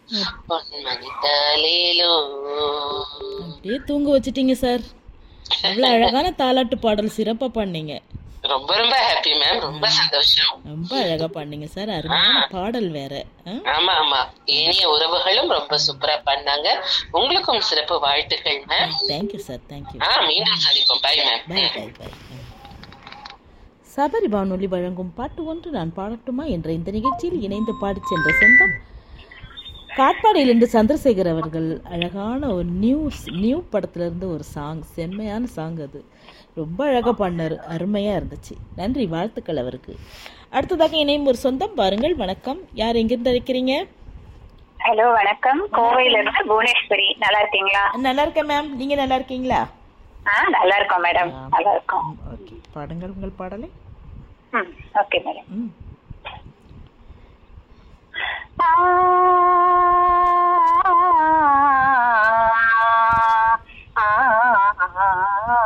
பொன்மணி தாலேலோ அப்படியே தூங்க வச்சிட்டீங்க சார் அவ்வளோ அழகான தாலாட்டு பாடல் சிறப்பாக பண்ணீங்க ரொம்ப ரொம்ப ஹாப்பி மேம் ரொம்ப சந்தோஷம் ரொம்ப அழகாக பண்ணீங்க சார் அருமையான பாடல் வேற ஆ? ஆமா ஆமா இனிய உறவுகளும் ரொம்ப சூப்பரா பண்ணாங்க உங்களுக்கும் சிறப்பு வாழ்த்துக்கள் மேம் தேங்க்யூ சார் தேங்க்யூ ஆ மீண்டும் சந்திப்போம் bye ma'am bye bye bye Sabari வானொலி வழங்கும் பாட்டு ஒன்று நான் பாடட்டுமா என்ற இந்த நிகழ்ச்சியில் இணைந்து பாடிச் சென்ற சொந்தம் காட்பாடியிலிருந்து சந்திரசேகர் அவர்கள் அழகான ஒரு நியூஸ் நியூ படத்துலேருந்து ஒரு சாங் செம்மையான சாங் அது ரொம்ப அழகாக பண்ணார் அருமையாக இருந்துச்சு நன்றி வாழ்த்துக்கள் அவருக்கு அடுத்ததாக இணையும் ஒரு சொந்தம் பாருங்கள் வணக்கம் யார் எங்கிருந்து அழைக்கிறீங்க ஹலோ வணக்கம் கோவையில இருந்து புவனேஸ்வரி நல்லா இருக்கீங்களா நல்லா இருக்கேன் மேம் நீங்கள் நல்லா இருக்கீங்களா ஆ நல்லா இருக்கோம் மேடம் நல்லா இருக்கோம் ஓகே பாடுங்கள் உங்கள் பாடலை ம் ஓகே மேடம் ம் ஆ